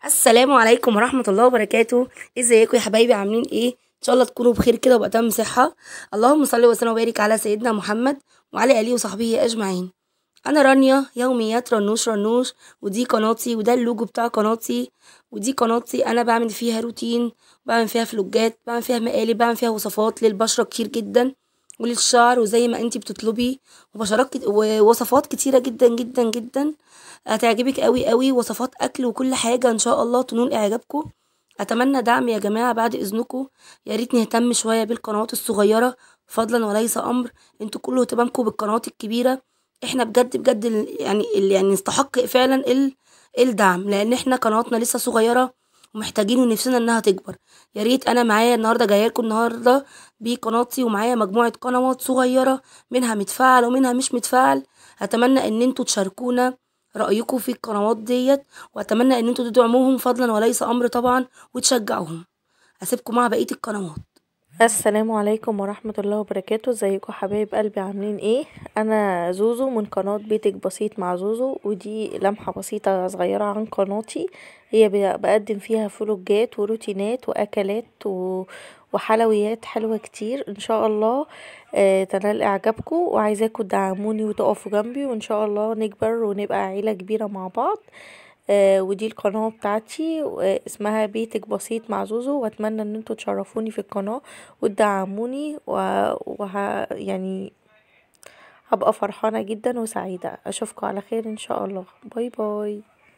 السلام عليكم ورحمة الله وبركاته ازيكم يا حبايبي عاملين ايه ان شاء الله تكونوا بخير كده وبأتم صحة اللهم صل وسلم وبارك على سيدنا محمد وعلى آله وصحبه أجمعين أنا رانيا يوميات رنوش رنوش ودي قناتي وده اللوجو بتاع قناتي ودي قناتي أنا بعمل فيها روتين بعمل فيها فلوجات بعمل فيها مقالب بعمل فيها وصفات للبشرة كتير جدا وللشعر وزي ما انتي بتطلبي وبشرات كت... ووصفات كتيرة جدا جدا جدا هتعجبك قوي قوي وصفات اكل وكل حاجة ان شاء الله تنول اعجابكم اتمنى دعم يا جماعة بعد اذنكم يا ريت نهتم شوية بالقنوات الصغيرة فضلا وليس امر انتوا كله اهتمامكم بالقنوات الكبيرة احنا بجد بجد ال- يعني ال- يعني نستحق فعلا ال... الدعم لان احنا قنواتنا لسه صغيرة ومحتاجين ونفسنا انها تكبر يا ريت انا معايا النهارده جايه لكم النهارده بقناتي ومعايا مجموعه قنوات صغيره منها متفاعل ومنها مش متفاعل اتمنى ان انتوا تشاركونا رايكم في القنوات ديت واتمنى ان انتوا تدعموهم فضلا وليس امر طبعا وتشجعوهم اسيبكم مع بقيه القنوات السلام عليكم ورحمة الله وبركاته ازيكم حبايب قلبي عاملين ايه انا زوزو من قناة بيتك بسيط مع زوزو ودي لمحة بسيطة صغيرة عن قناتي هي ب- بقدم فيها فلوجات وروتينات واكلات و... وحلويات حلوة كتير ان شاء الله آه تنال اعجابكم وعايزاكم تدعموني وتقفوا جنبي وان شاء الله نكبر ونبقى عيلة كبيرة مع بعض آه ودي القناة بتاعتي آه اسمها بيتك بسيط مع زوزو واتمنى ان انتوا تشرفوني في القناة وتدعموني و... وه... يعني هبقى فرحانة جدا وسعيدة اشوفكم على خير ان شاء الله باي باي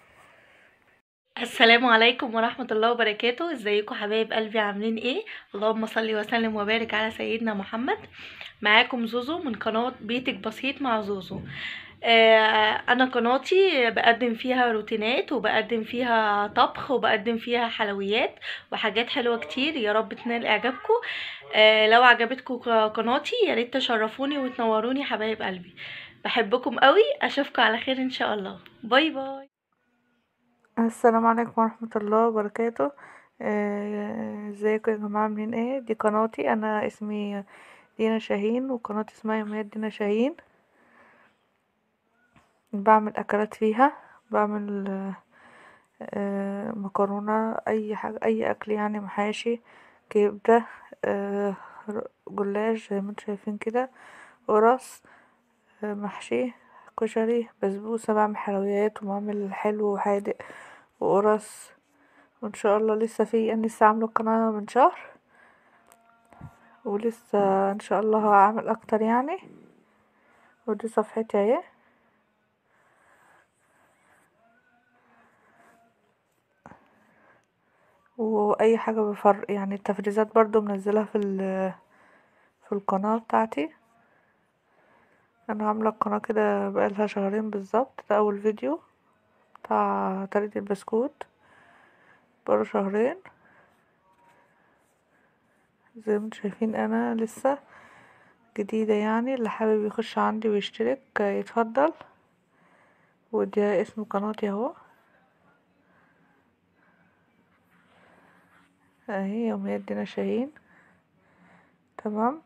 السلام عليكم ورحمة الله وبركاته ازيكم حبايب قلبي عاملين ايه اللهم صل وسلم وبارك على سيدنا محمد معاكم زوزو من قناة بيتك بسيط مع زوزو آه، انا قناتي بقدم فيها روتينات وبقدم فيها طبخ وبقدم فيها حلويات وحاجات حلوة كتير يا رب تنال اعجابكم آه، لو عجبتكم قناتي يا ريت تشرفوني وتنوروني حبايب قلبي بحبكم قوي اشوفكم على خير ان شاء الله باي باي السلام عليكم ورحمة الله وبركاته آه، ازيكم يا جماعة عاملين ايه دي قناتي انا اسمي دينا شاهين وقناتي اسمها يوميات دينا شاهين بعمل اكلات فيها بعمل آه، آه، مكرونة اي حاجة اي اكل يعني محاشي كبدة آه، ر- جلاش زي ما انتم شايفين كده قرص آه، محشي كشري بسبوسة بعمل حلويات وبعمل حلو وحادق وقرص وان شاء الله لسه في انا لسه عامله القناه من شهر ولسه ان شاء الله هعمل اكتر يعني ودي صفحتي اهي واي حاجه بفرق يعني التفريزات برضو منزلها في ال- في القناه بتاعتي انا عامله القناه كده بقالها شهرين بالظبط ده اول فيديو بتاع طريقه البسكوت بقاله شهرين زي ما انتم شايفين انا لسه جديدة يعني اللي حابب يخش عندي ويشترك يتفضل ودي اسم قناتي اهو اهي يوميات دينا شاهين تمام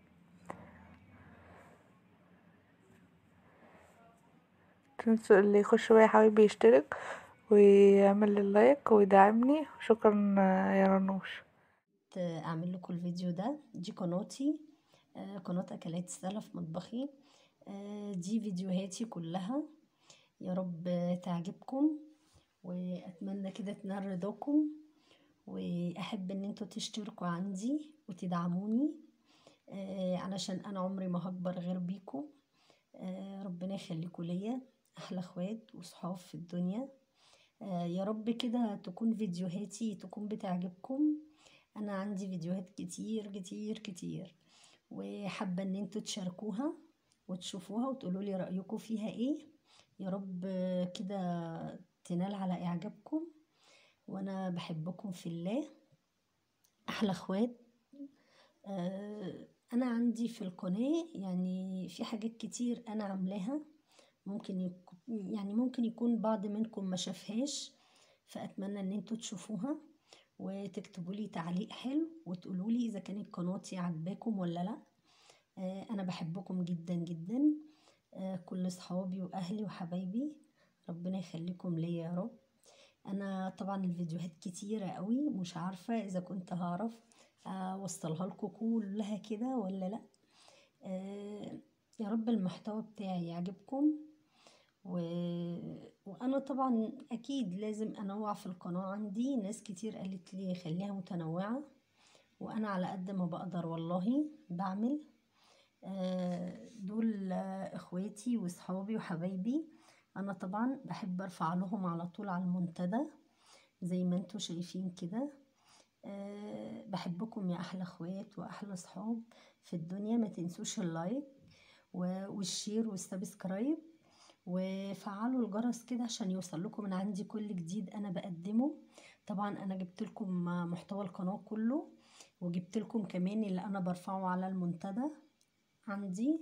تنسوا اللي يخش بقى يا حبيبي يشترك ويعمل لي لايك ويدعمني شكرا يا رنوش اعمل لكم الفيديو ده دي قناتي آه، قناة اكلات سلف مطبخي آه، دي فيديوهاتي كلها يا رب تعجبكم واتمنى كده تنال رضاكم واحب ان انتوا تشتركوا عندي وتدعموني آه، علشان انا عمري ما هكبر غير بيكم آه، ربنا يخليكوا ليا احلى اخوات وصحاب في الدنيا آه، يا رب كده تكون فيديوهاتي تكون بتعجبكم انا عندي فيديوهات كتير كتير كتير وحابة ان انتوا تشاركوها وتشوفوها وتقولوا لي رأيكم فيها ايه يا رب كده تنال على اعجابكم وانا بحبكم في الله احلى اخوات آه، انا عندي في القناة يعني في حاجات كتير انا عاملاها ممكن يك... يعني ممكن يكون بعض منكم ما شافهاش فاتمنى ان انتوا تشوفوها وتكتبوا لي تعليق حلو وتقولوا لي اذا كانت قناتي عجباكم ولا لا آه، انا بحبكم جدا جدا آه، كل صحابي واهلي وحبايبي ربنا يخليكم ليا يا رب انا طبعا الفيديوهات كتيرة قوي مش عارفة اذا كنت هعرف اوصلها لكم كلها كده ولا لا آه يا رب المحتوى بتاعي يعجبكم و... وانا طبعا اكيد لازم انوع في القناة عندي ناس كتير قالت لي خليها متنوعة وانا على قد ما بقدر والله بعمل آه دول اخواتي وصحابي وحبايبي انا طبعا بحب ارفع لهم على طول على المنتدى زي ما انتوا شايفين كده أه بحبكم يا احلى اخوات واحلى صحاب في الدنيا ما تنسوش اللايك والشير والسبسكرايب وفعلوا الجرس كده عشان يوصل لكم من عندي كل جديد انا بقدمه طبعا انا جبت لكم محتوى القناه كله وجبت لكم كمان اللي انا برفعه على المنتدى عندي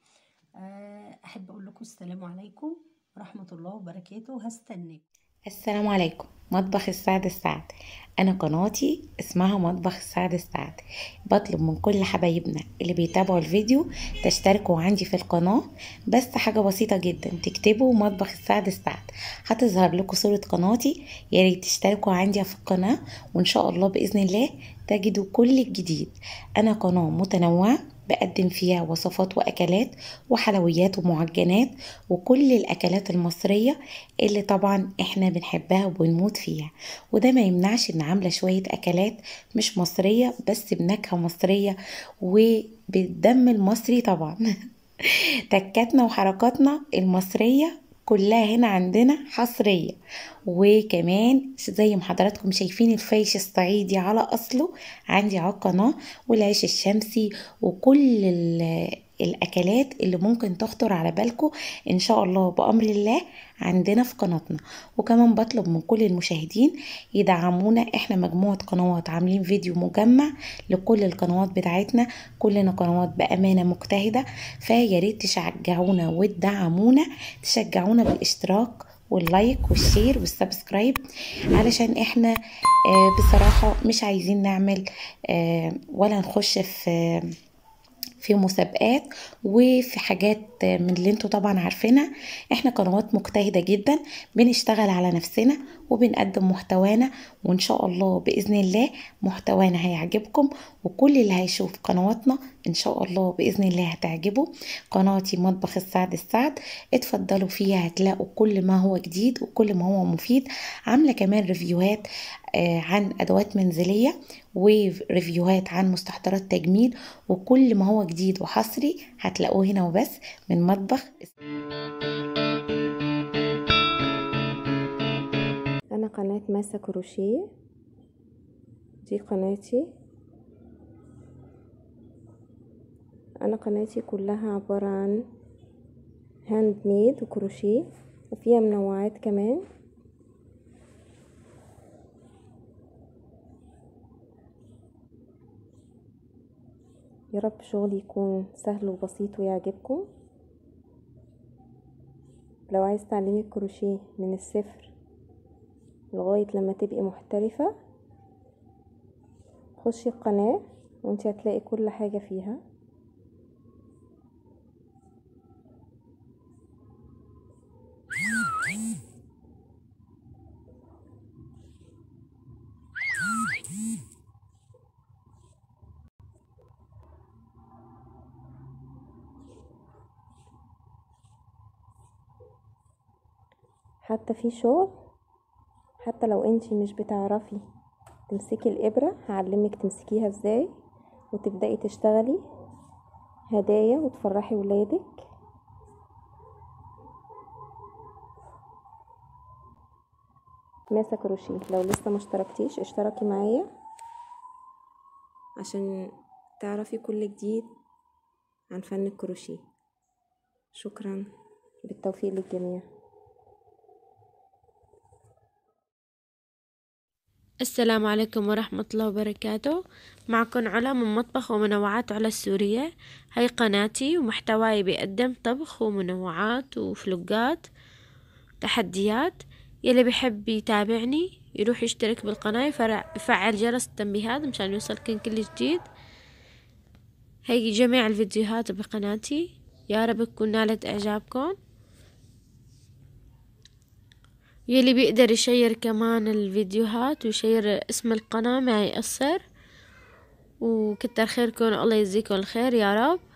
أه احب اقول لكم السلام عليكم ورحمه الله وبركاته هستناكم السلام عليكم مطبخ السعد السعد انا قناتي اسمها مطبخ السعد السعد بطلب من كل حبايبنا اللي بيتابعوا الفيديو تشتركوا عندي في القناة بس حاجة بسيطة جدا تكتبوا مطبخ السعد السعد هتظهر لكم صورة قناتي يا ريت تشتركوا عندي في القناة وان شاء الله باذن الله تجدوا كل الجديد انا قناة متنوعة بقدم فيها وصفات واكلات وحلويات ومعجنات وكل الاكلات المصريه اللي طبعا احنا بنحبها وبنموت فيها وده ما يمنعش ان عامله شويه اكلات مش مصريه بس بنكهه مصريه وبالدم المصري طبعا تكاتنا وحركاتنا المصريه كلها هنا عندنا حصريه وكمان زي ما حضراتكم شايفين الفيش الصعيدي على اصله عندي على القناه والعيش الشمسي وكل الاكلات اللي ممكن تخطر على بالكم ان شاء الله بامر الله عندنا في قناتنا وكمان بطلب من كل المشاهدين يدعمونا احنا مجموعه قنوات عاملين فيديو مجمع لكل القنوات بتاعتنا كلنا قنوات بامانه مجتهده فيا ريت تشجعونا وتدعمونا تشجعونا بالاشتراك واللايك والشير والسبسكرايب علشان احنا آه بصراحة مش عايزين نعمل آه ولا نخش في في مسابقات وفي حاجات من اللي انتوا طبعا عارفينها احنا قنوات مجتهده جدا بنشتغل على نفسنا وبنقدم محتوانا وان شاء الله باذن الله محتوانا هيعجبكم وكل اللي هيشوف قنواتنا ان شاء الله باذن الله هتعجبه قناتي مطبخ السعد السعد اتفضلوا فيها هتلاقوا كل ما هو جديد وكل ما هو مفيد عامله كمان ريفيوهات عن ادوات منزليه وريفيوهات عن مستحضرات تجميل وكل ما هو جديد وحصري هتلاقوه هنا وبس من مطبخ انا قناة ماسة كروشيه دي قناتي انا قناتي كلها عبارة عن هاند ميد وكروشيه وفيها منوعات كمان يا رب شغلي يكون سهل وبسيط ويعجبكم لو عايز تعلمي الكروشيه من الصفر لغاية لما تبقي محترفة خشي القناة وانتي هتلاقي كل حاجة فيها حتى في شغل حتى لو انتي مش بتعرفي تمسكي الابرة هعلمك تمسكيها ازاي وتبدأي تشتغلي هدايا وتفرحي ولادك ماسة كروشيه لو لسه مشتركتيش اشتركي معايا عشان تعرفي كل جديد عن فن الكروشيه شكرا بالتوفيق للجميع السلام عليكم ورحمة الله وبركاته معكم علا من مطبخ ومنوعات علا السورية هاي قناتي ومحتواي بيقدم طبخ ومنوعات وفلوقات تحديات يلي بيحب يتابعني يروح يشترك بالقناة يفعل جرس التنبيهات مشان يوصلكن كل جديد هاي جميع الفيديوهات بقناتي يا رب تكون نالت إعجابكم يلي بيقدر يشير كمان الفيديوهات ويشير اسم القناة ما يقصر وكتر خيركم الله يجزيكم الخير يا رب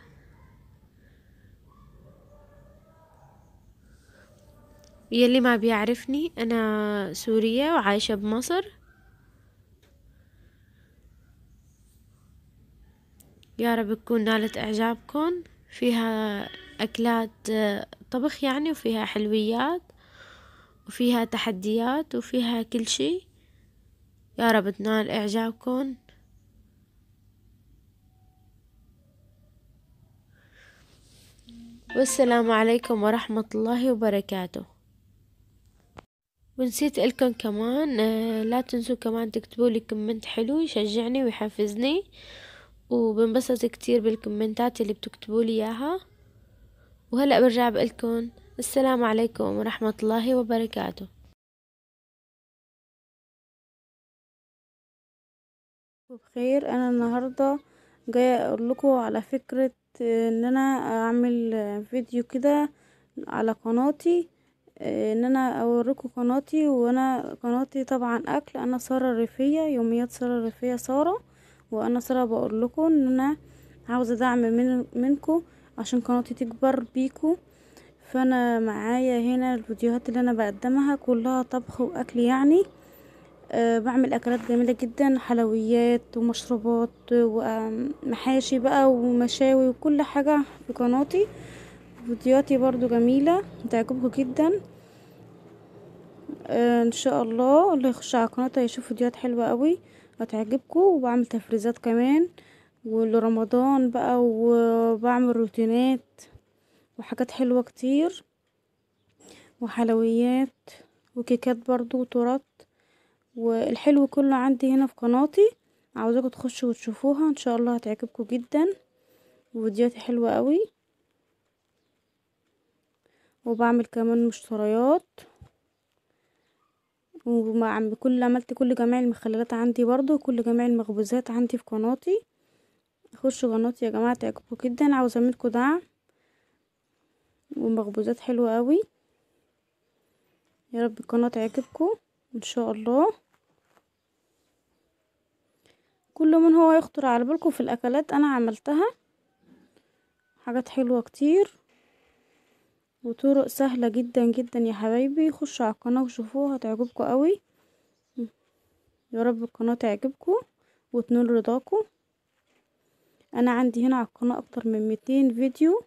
يلي ما بيعرفني أنا سورية وعايشة بمصر يا رب تكون نالت إعجابكم فيها أكلات طبخ يعني وفيها حلويات وفيها تحديات وفيها كل شي يا رب تنال إعجابكم والسلام عليكم ورحمة الله وبركاته ونسيت لكم كمان آه، لا تنسوا كمان تكتبوا لي كومنت حلو يشجعني ويحفزني وبنبسط كتير بالكومنتات اللي بتكتبوا لي اياها وهلا برجع بقلكن السلام عليكم ورحمة الله وبركاته بخير انا النهارده جايه اقول لكم على فكره ان انا اعمل فيديو كده على قناتي ان انا اوريكم قناتي وانا قناتي طبعا اكل انا ساره الريفيه يوميات ساره الريفيه ساره وانا ساره بقول لكم ان انا عاوزه دعم من منكم عشان قناتي تكبر بيكم فانا معايا هنا الفيديوهات اللي انا بقدمها كلها طبخ واكل يعني أه بعمل اكلات جميله جدا حلويات ومشروبات ومحاشي بقى ومشاوي وكل حاجه في قناتي فيديوهاتي برضو جميله تعجبكم جدا أه ان شاء الله اللي يخش على قناتي يشوف فيديوهات حلوه قوي هتعجبكم وبعمل تفريزات كمان ولرمضان بقى وبعمل روتينات وحاجات حلوه كتير وحلويات وكيكات برضو وتورت والحلو كله عندي هنا في قناتي عاوزاكم تخشوا وتشوفوها ان شاء الله هتعجبكم جدا وفيديوهاتي حلوه قوي وبعمل كمان مشتريات ومع كل عملت كل جميع المخللات عندي برضو كل جميع المخبوزات عندي في قناتي خشوا قناتي يا جماعه تعجبكم جدا عاوزه منكم دعم ومخبوزات حلوه قوي يا رب القناه تعجبكم ان شاء الله كل من هو يخطر على بالكم في الاكلات انا عملتها حاجات حلوه كتير وطرق سهله جدا جدا يا حبايبي خشوا على القناه وشوفوها هتعجبكم قوي يا رب القناه تعجبكم وتنول رضاكم انا عندي هنا على القناه اكتر من 200 فيديو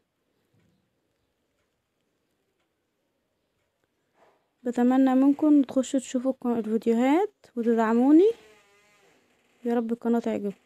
بتمنى منكم تخشوا تشوفوا الفيديوهات وتدعموني يا رب القناه تعجبكم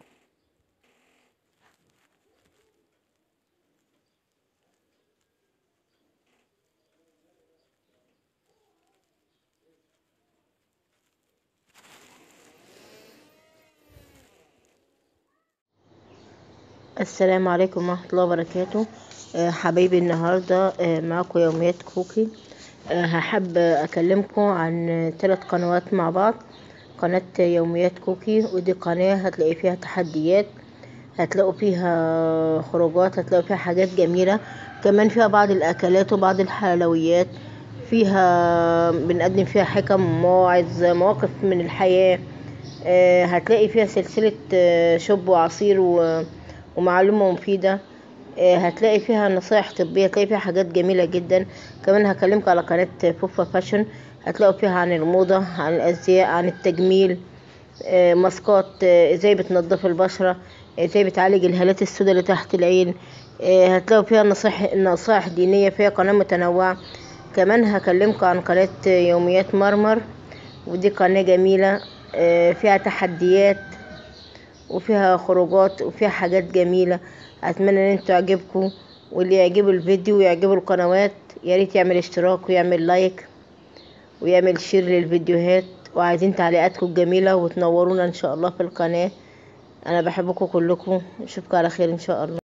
السلام عليكم ورحمة الله وبركاته آه، حبايبي النهاردة آه، معاكم يوميات كوكي آه، هحب أكلمكم عن ثلاث قنوات مع بعض قناة يوميات كوكي ودي قناة هتلاقي فيها تحديات هتلاقوا فيها خروجات هتلاقوا فيها حاجات جميلة كمان فيها بعض الأكلات وبعض الحلويات فيها بنقدم فيها حكم مواعظ مواقف من الحياة آه، هتلاقي فيها سلسلة آه، شوب وعصير و- ومعلومة مفيدة آه، هتلاقي فيها نصايح طبية هتلاقي فيها حاجات جميلة جدا كمان هكلمك على قناة فوفا فاشن هتلاقوا فيها عن الموضة عن الأزياء عن التجميل آه، ماسكات آه، ازاي بتنضف البشرة ازاي بتعالج الهالات السوداء اللي تحت العين آه، هتلاقوا فيها نصائح نصائح دينية فيها قناة متنوعة كمان هكلمكم عن قناة يوميات مرمر ودي قناة جميلة آه، فيها تحديات وفيها خروجات وفيها حاجات جميلة اتمنى ان انتوا يعجبكم واللي يعجبه الفيديو ويعجبه القنوات يا ريت يعمل اشتراك ويعمل لايك ويعمل شير للفيديوهات وعايزين تعليقاتكم الجميلة وتنورونا ان شاء الله في القناة انا بحبكم كلكم اشوفكم على خير ان شاء الله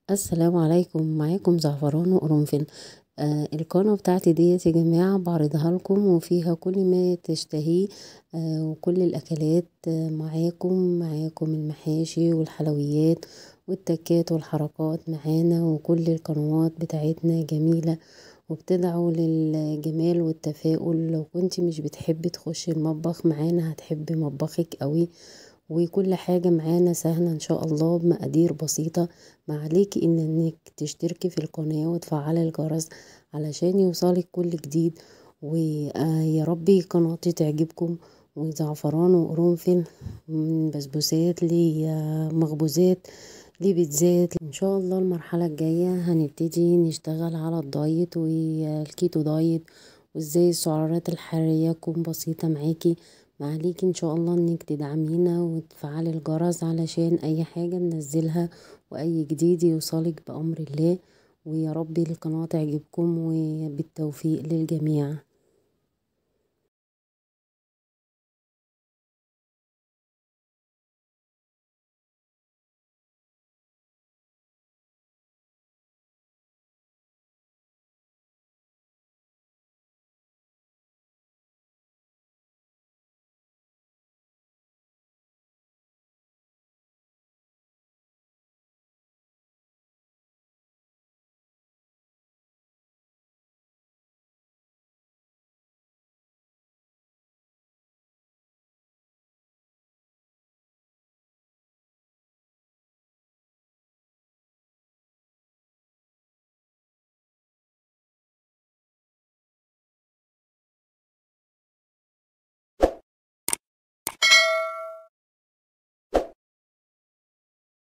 السلام عليكم معاكم زعفران وقرنفل آه القناة بتاعتي ديت يا جماعة بعرضها لكم وفيها كل ما تشتهيه آه وكل الأكلات آه معاكم معاكم المحاشي والحلويات والتكات والحركات معانا وكل القنوات بتاعتنا جميلة وبتدعو للجمال والتفاؤل لو كنت مش بتحبي تخشي المطبخ معانا هتحبي مطبخك قوي وكل حاجة معانا سهلة ان شاء الله بمقادير بسيطة ما عليكي ان انك تشتركي في القناة وتفعلي الجرس علشان يوصلك كل جديد ويا ربي قناتي تعجبكم وزعفران وقرنفل من بسبوسات لمخبوزات لبيتزات ان شاء الله المرحلة الجاية هنبتدي نشتغل على الدايت والكيتو دايت وازاي السعرات الحرارية تكون بسيطة معاكي معليكي ان شاء الله انك تدعمينا وتفعلي الجرس علشان اي حاجة ننزلها واي جديد يوصلك بامر الله ويا رب القناة تعجبكم وبالتوفيق للجميع